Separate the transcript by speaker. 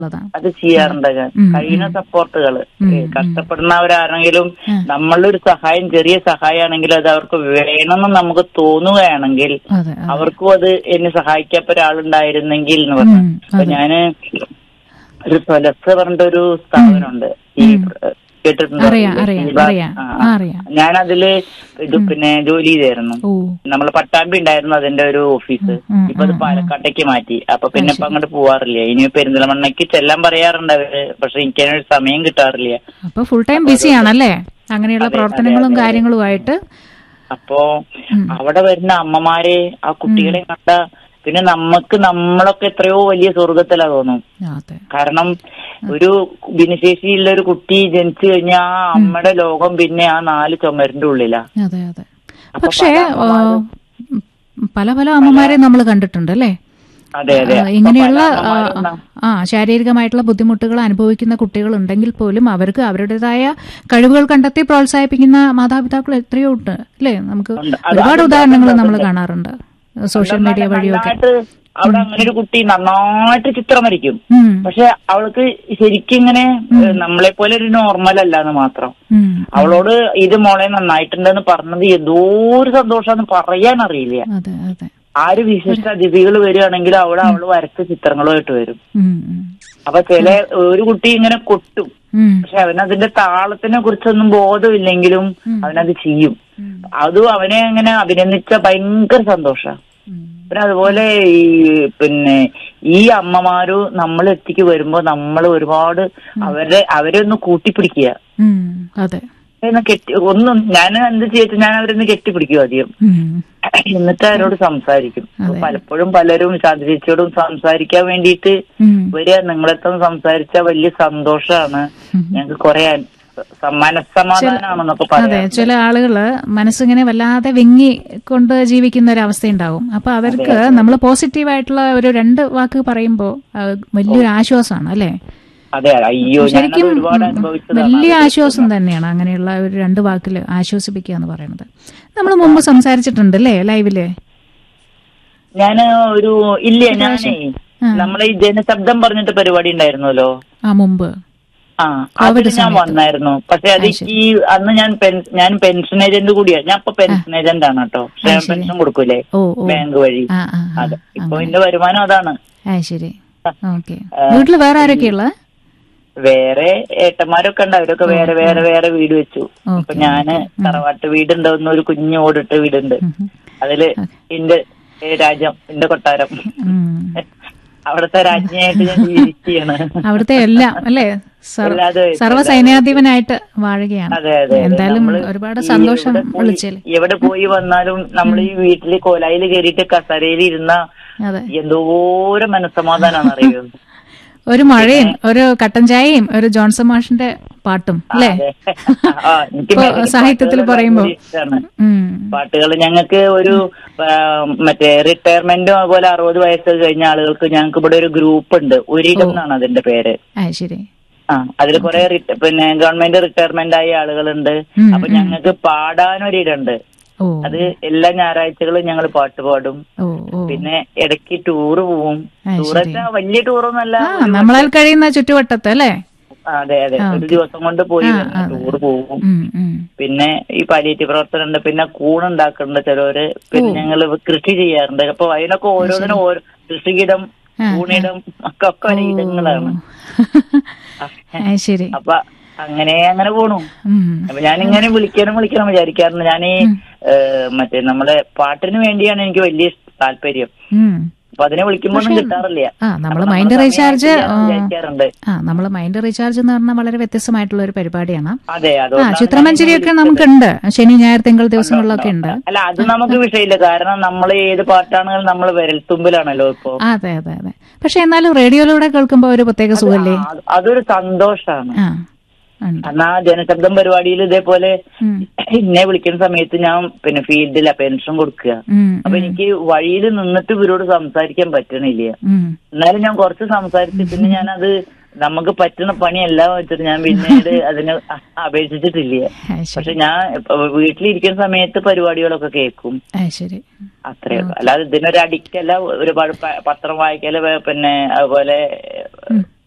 Speaker 1: ഉള്ളതാണ്
Speaker 2: അത് ചെയ്യാറുണ്ട് ഞാൻ
Speaker 1: ഉം,
Speaker 2: കഴിയുന്ന സപ്പോർട്ടുകൾ
Speaker 1: ഉം,
Speaker 2: കഷ്ടപ്പെടുന്നവരാണെങ്കിലും
Speaker 1: ഉം.
Speaker 2: നമ്മളൊരു സഹായം ചെറിയ സഹായമാണെങ്കിൽ അത് അവർക്ക് വേണമെന്ന് നമുക്ക് തോന്നുകയാണെങ്കിൽ
Speaker 1: അതെ അതെ.
Speaker 2: അവർക്കും അത് എന്നെ സഹായിക്കാത്ത ഒരാളുണ്ടായിരുന്നെങ്കിൽ എന്ന് പറഞ്ഞു
Speaker 1: ഉം,
Speaker 2: അപ്പൊ
Speaker 1: അതെ.
Speaker 2: ഞാന് ഒരു സ്വലസ് പറഞ്ഞ ഒരു സ്ഥാപനമുണ്ട് ഈ കേട്ടിട്ടുണ്ടോ
Speaker 1: അറിയാം, അറിയാം,
Speaker 2: ഈ ഭാ-
Speaker 1: അറിയാം.
Speaker 2: ആ,
Speaker 1: ആ, അറിയാം.
Speaker 2: ഞാനതില് ഇത് പിന്നെ ജോലി ചെയ്തായിരുന്നു
Speaker 1: ഓ
Speaker 2: നമ്മള് പട്ടാമ്പി ഉണ്ടായിരുന്നു അതിന്റെ ഒരു ഓഫീസ്
Speaker 1: ഉം,
Speaker 2: ഇപ്പൊ അത്
Speaker 1: ഉം,
Speaker 2: പാലക്കാട്ടേക്ക് മാറ്റി അപ്പൊ പിന്നെ ഇപ്പൊ അങ്ങോട്ട് പോവാറില്ല ഇനി പെരിന്തൽമണ്ണയ്ക്ക് ചെല്ലാൻ പറയാറുണ്ട് അവര് പക്ഷെ എനിക്ക് അതിനൊരു സമയം കിട്ടാറില്ല
Speaker 1: അപ്പൊ ഫുൾ ടൈം ബിസി ആണല്ലേ അങ്ങനെയുള്ള
Speaker 2: അതെ,
Speaker 1: പ്രവർത്തനങ്ങളും
Speaker 2: അതെ, അതെ.
Speaker 1: കാര്യങ്ങളുമായിട്ട്
Speaker 2: അപ്പോ
Speaker 1: ഉം.
Speaker 2: അവിടെ വരുന്ന അമ്മമാരെ ആ കുട്ടികളെ കണ്ട പിന്നെ നമുക്ക് നമ്മളൊക്കെ എത്രയോ വലിയ സ്വർഗത്തിലാ തോന്നും
Speaker 1: അതെ
Speaker 2: കാരണം ഒരു ഭിന്നശേഷിയുള്ള ഒരു കുട്ടി ജനിച്ചു കഴിഞ്ഞാൽ ആ അമ്മയുടെ ലോകം പിന്നെ ആ നാല് ചുമരിന്റെ ഉള്ളിലാ
Speaker 1: അതെ അതെ
Speaker 2: അപ്പൊ
Speaker 1: പക്ഷേ
Speaker 2: പല
Speaker 1: ആ,
Speaker 2: അമ്മമാരും-
Speaker 1: പല പല അമ്മമാരെ നമ്മൾ കണ്ടിട്ടുണ്ട് അല്ലേ
Speaker 2: അതെ അതെ
Speaker 1: ആ,
Speaker 2: അപ്പൊ
Speaker 1: ഇങ്ങനെയുള്ള
Speaker 2: പല
Speaker 1: ആ,
Speaker 2: അമ്മമാരും ന-
Speaker 1: ആ ശാരീരികമായിട്ടുള്ള ബുദ്ധിമുട്ടുകൾ അനുഭവിക്കുന്ന കുട്ടികൾ ഉണ്ടെങ്കിൽ പോലും അവർക്ക് അവരുടേതായ കഴിവുകൾ കണ്ടെത്തി പ്രോത്സാഹിപ്പിക്കുന്ന മാതാപിതാക്കൾ എത്രയോ ഉണ്ട് അല്ലേ നമുക്ക്
Speaker 2: ഉണ്ട്. അത്
Speaker 1: ഒരുപാട്
Speaker 2: അത്
Speaker 1: ഉദാഹരണങ്ങൾ
Speaker 2: അതുണ്ട്,
Speaker 1: നമ്മൾ
Speaker 2: അതുണ്ട്.
Speaker 1: കാണാറുണ്ട് സോഷ്യൽ മീഡിയ വഴിയൊക്കെ
Speaker 2: നന്നായിട്ട് അവിടെ അങ്ങനെ ഒരു കുട്ടി നന്നായിട്ട് ചിത്രം വരയ്ക്കും
Speaker 1: ഉം,
Speaker 2: പക്ഷെ അവൾക്ക് ശരിക്കും ഇങ്ങനെ നമ്മളെ പോലെ ഒരു നോർമൽ അല്ല എന്ന് മാത്രം
Speaker 1: ഉം,
Speaker 2: അവളോട് ഇത് മോളെ നന്നായിട്ടുണ്ടെന്ന് പറഞ്ഞത് എന്തോ ഒരു സന്തോഷാന്ന് പറയാൻ അറിയില്ല
Speaker 1: അതെ അതെ
Speaker 2: ആര് വിശിഷ്ട അതിഥികൾ വരികയാണെങ്കിൽ അവിടെ അവള് വരച്ച ചിത്രങ്ങളുമായിട്ട് വരും
Speaker 1: ഉം, ഉം,
Speaker 2: അപ്പൊ ചില ഒരു കുട്ടി ഇങ്ങനെ കൊട്ടും
Speaker 1: ഉം,
Speaker 2: പക്ഷെ അവനതിന്റെ താളത്തിനെ കുറിച്ചൊന്നും ബോധമില്ലെങ്കിലും അവനത് ചെയ്യും
Speaker 1: ഉം,
Speaker 2: അതും അവനെ അങ്ങനെ അഭിനന്ദിച്ച ഭയങ്കര സന്തോഷ
Speaker 1: ഉം.
Speaker 2: പിന്നെ അതുപോലെ ഈ പിന്നെ ഈ അമ്മമാര് നമ്മൾ എത്തിക്ക് വരുമ്പോ നമ്മൾ ഒരുപാട് അവരെ അവരെ ഒന്ന് കൂട്ടിപ്പിടിക്കുക
Speaker 1: ഉം, അതെ
Speaker 2: ഒന്ന് കെട്ടി ഒന്നും ഞാൻ എന്ത് ചെയ്തിട്ട് ഞാൻ അവരൊന്ന് കെട്ടിപ്പിടിക്കും ആദ്യം
Speaker 1: ഉം,
Speaker 2: എന്നിട്ട് അവരോട് സംസാരിക്കും അപ്പൊ
Speaker 1: അതെ.
Speaker 2: പലപ്പോഴും പലരും ശാന്തിച്ചോടും സംസാരിക്കാൻ വേണ്ടിയിട്ട്
Speaker 1: ഉം,
Speaker 2: വരിക നിങ്ങളെത്തും സംസാരിച്ച വലിയ സന്തോഷാണ്
Speaker 1: ഉം.
Speaker 2: ഞങ്ങൾക്ക് കുറെ മനസ്സമാധാനാണെന്നൊക്കെ
Speaker 1: അതെ
Speaker 2: പറയാം
Speaker 1: ചില ആളുകള് മനസ്സിങ്ങനെ വല്ലാതെ വെങ്ങി കൊണ്ട് ജീവിക്കുന്ന ഒരു അവസ്ഥയുണ്ടാവും അപ്പൊ അവർക്ക് നമ്മൾ പോസിറ്റീവായിട്ടുള്ള ഒരു രണ്ട് വാക്ക് പറയുമ്പോ അത് വലിയൊരു ആശ്വാസമാണ് അല്ലേ
Speaker 2: അതെ അയ്യോ ഞാനത്
Speaker 1: ശരിക്കും
Speaker 2: ഒരുപാട്
Speaker 1: ഉം,
Speaker 2: അനുഭവിച്ചതാണ്
Speaker 1: വലിയ ആശ്വാസം തന്നെയാണ് അങ്ങനെയുള്ള ഒരു രണ്ട് വാക്കിൽ ആശ്വസിപ്പിക്കുക എന്ന് പറയുന്നത് നമ്മൾ മുമ്പ് സംസാരിച്ചിട്ടുണ്ട് അല്ലേ ലൈവില്
Speaker 2: ഞാന് ഒരു ഇല്ല ഞാനേ
Speaker 1: ആ.
Speaker 2: നമ്മളെ ഈ ജനശബ്ദം പറഞ്ഞിട്ട് പരിപാടി ഉണ്ടായിരുന്നല്ലോ
Speaker 1: ആ മുമ്പ്
Speaker 2: ആ
Speaker 1: കോവിഡ്
Speaker 2: അതിൽ ഞാൻ
Speaker 1: സമയത്ത്.
Speaker 2: വന്നായിരുന്നു പക്ഷെ അത് ഈ അന്ന് ഞാൻ പെൻ- ഞാൻ പെൻഷൻ ഏജന്റ് കൂടിയാ ഞാൻ ഇപ്പൊ പെൻഷൻ ഏജന്റ് ആണ് കേട്ടോ ക്ഷേമ
Speaker 1: ശരി.
Speaker 2: പെൻഷൻ കൊടുക്കൂലേ
Speaker 1: ഓ ഓ
Speaker 2: ബാങ്ക് വഴി
Speaker 1: ആ ആ ആ,
Speaker 2: അതെ ഇപ്പൊ
Speaker 1: അങ്ങനെ.
Speaker 2: എന്റെ വരുമാനം അതാണ്
Speaker 1: ആ ശരി ഓക്കെ വീട്ടില് വേറെ ആരൊക്കെയുള്ള
Speaker 2: വേറെ ഏട്ടന്മാരൊക്കെ ഉണ്ട് അവരൊക്കെ വേറെ വേറെ വേറെ വീട് വെച്ചു അപ്പൊ
Speaker 1: ഓക്കെ,
Speaker 2: ഞാന് തറവാട്ട് വീടുണ്ടോന്ന് ഒരു കുഞ്ഞു ഓടിട്ട് വീടുണ്ട് അതില് എന്റെ ഏ, രാജ്യം എന്റെ കൊട്ടാരം അവിടുത്തെ രാജ്ഞിയായിട്ട് ഞാൻ ജീവിക്കുകയാണ്
Speaker 1: അവിടുത്തെ എല്ലാം അല്ലേ സർ-
Speaker 2: അല്ലാതെ
Speaker 1: സർവ്വ സൈന്യാധിപനായിട്ട് വാഴുകയാണ്
Speaker 2: അതെ അതെ അതെ.
Speaker 1: എന്തായാലും
Speaker 2: നമ്മള്
Speaker 1: ഒരുപാട്
Speaker 2: ഈ
Speaker 1: സന്തോഷം
Speaker 2: എവിടെ പോയി-
Speaker 1: വിളിച്ചേല്
Speaker 2: എവിടെ പോയി വന്നാലും നമ്മൾ ഈ വീട്ടില് കോലായിൽ കയറിയിട്ട് കസരയിൽ ഇരുന്ന
Speaker 1: അതെ
Speaker 2: എന്തോരം മനസ്സമാധാനാണ് അറിയോ
Speaker 1: ഒരു മഴയും ഒരു കട്ടൻ ചായയും ഒരു ജോൺസൺ മാഷിന്റെ പാട്ടും അല്ലേ
Speaker 2: അതെ. ആ, എനിക്ക്
Speaker 1: ഇപ്പൊ
Speaker 2: melody
Speaker 1: സാഹിത്യത്തിൽ
Speaker 2: പാട്ടുകളെല്ലാം
Speaker 1: പറയുമ്പോ
Speaker 2: കൂടി ഇഷ്ടാണ്.
Speaker 1: ഉം.
Speaker 2: പാട്ടുകൾ ഞങ്ങൾക്ക് ഒരു ആ, മറ്റേ റിട്ടയർമെന്റും അതുപോലെ അറുപത് വയസ്സ് കഴിഞ്ഞ ആളുകൾക്ക് ഞങ്ങൾക്ക് ഇവിടെ ഒരു ഗ്രൂപ്പ് ഉണ്ട് ഒരിടം എന്നാണ് അതിന്റെ പേര്
Speaker 1: ആ ശരി
Speaker 2: ആ അതിൽ കുറെ പിന്നെ ഗവൺമെന്റ് റിട്ടയർമെന്റ് ആയ ആളുകളുണ്ട്
Speaker 1: ഉം,
Speaker 2: അപ്പൊ ഞങ്ങൾക്ക് പാടാനൊരിടുണ്ട്
Speaker 1: ഓ
Speaker 2: അത് എല്ലാ ഞായറാഴ്ചകളും ഞങ്ങൾ പാട്ട് പാടും
Speaker 1: ഓ ഓ
Speaker 2: പിന്നെ ഇടയ്ക്ക് ടൂറ് പോവും
Speaker 1: ആ,
Speaker 2: ടൂർ
Speaker 1: ശരി.
Speaker 2: വെച്ചാൽ വലിയ ടൂറൊന്നല്ല
Speaker 1: ആ നമ്മളാൽ കഴിയുന്ന ചുറ്റുവട്ടത്ത് അല്ലേ
Speaker 2: അതെ അതെ
Speaker 1: ആ,
Speaker 2: ഒരു
Speaker 1: ഓക്കേ.
Speaker 2: ദിവസം കൊണ്ട് പോയി
Speaker 1: ആ,
Speaker 2: വരുന്ന
Speaker 1: അതെ.
Speaker 2: ടൂർ പോവും
Speaker 1: ഉം, ഉം.
Speaker 2: പിന്നെ ഈ പാലിയേറ്റീവ് പ്രവർത്തനം ഉണ്ട് പിന്നെ കൂണുണ്ടാക്കുന്നുണ്ട് ചിലവര് പിന്നെ ഞങ്ങൾ കൃഷി ചെയ്യാറുണ്ട് അപ്പൊ അതിനൊക്കെ ഓരോന്നിനും ഓരോ കൃഷിയിടം
Speaker 1: ആ,
Speaker 2: കൂണിടം ഒക്കെ ഒക്കെ ഓരോ ഇടങ്ങളാണ്
Speaker 1: ആ, ശരി
Speaker 2: അപ്പൊ അങ്ങനെ അങ്ങനെ പോണു
Speaker 1: ഉം.
Speaker 2: അപ്പൊ ഞാനിങ്ങനെ വിളിക്കണം വിളിക്കണം വിചാരിക്കാറുണ്ട് ഞാൻ ഈ മറ്റേ നമ്മളെ പാട്ടിന് വേണ്ടിയാണ് എനിക്ക് വലിയ താല്പര്യം
Speaker 1: ഉം.
Speaker 2: അപ്പൊ അതിനെ വിളിക്കുമ്പോ ഒന്നും കിട്ടാറില്ല
Speaker 1: ആ നമ്മൾ
Speaker 2: അപ്പൊ
Speaker 1: മൈൻഡ്
Speaker 2: നമ്മള്
Speaker 1: റീചാർജ്
Speaker 2: സമയം വിചാരിക്കാറുണ്ട്
Speaker 1: ആ നമ്മൾ മൈൻഡ് റീചാർജ് എന്ന് പറഞ്ഞാൽ വളരെ വ്യത്യസ്തമായിട്ടുള്ള ഒരു പരിപാടിയാണ്
Speaker 2: അതെ
Speaker 1: ആ
Speaker 2: അതുകൊണ്ടാണ്
Speaker 1: ചിത്രമഞ്ചേരിയൊക്കെ
Speaker 2: ഞാൻ
Speaker 1: നമുക്കുണ്ട് ശനി ഞായർ തിങ്കൾ ദിവസങ്ങളിലൊക്കെ ഉണ്ട്
Speaker 2: അല്ല അത് നമുക്ക് വിഷയമില്ല കാരണം നമ്മൾ ഏത് പാട്ടാണെങ്കിലും നമ്മൾ വിരൽത്തുമ്പിലാണല്ലോ ഇപ്പൊ
Speaker 1: അതെ അതെ അതെ പക്ഷെ എന്നാലും റേഡിയോയിലൂടെ കേൾക്കുമ്പോ ഒരു പ്രത്യേക സുഖല്ലേ
Speaker 2: ആ, അതൊരു സന്തോഷാണ്
Speaker 1: ആ ഉണ്ട്
Speaker 2: എന്നാ ജനശബ്ദം പരിപാടിയിൽ ഇതേപോലെ
Speaker 1: ഉം.
Speaker 2: എന്നെ വിളിക്കുന്ന സമയത്ത് ഞാൻ പിന്നെ ഫീൽഡിലാ പെൻഷൻ കൊടുക്കുക
Speaker 1: ഉം,
Speaker 2: അപ്പൊ എനിക്ക് വഴിയിൽ നിന്നിട്ട് ഇവരോട് സംസാരിക്കാൻ പറ്റണില്ല
Speaker 1: ഉം.
Speaker 2: എന്നാലും ഞാൻ കുറച്ച് സംസാരിച്ച് പിന്നെ ഞാനത് നമുക്ക് പറ്റുന്ന പണിയല്ല വെച്ചിട്ട് ഞാൻ പിന്നീട് അതിന് അ- അപേക്ഷിച്ചിട്ടില്ല
Speaker 1: ആ, ശരി
Speaker 2: പക്ഷെ ഞാൻ ഇപ്പൊ വീട്ടിലിരിക്കുന്ന സമയത്ത് പരിപാടികളൊക്കെ കേൾക്കും
Speaker 1: ആ ശരി
Speaker 2: അത്രേ ഉള്ളൂ അല്ലാതെ ഇതിനൊരു അഡിക്റ്റ് അല്ല ഒരുപാട് പ- പത്രം വായിക്കല് വേ- പിന്നെ അതുപോലെ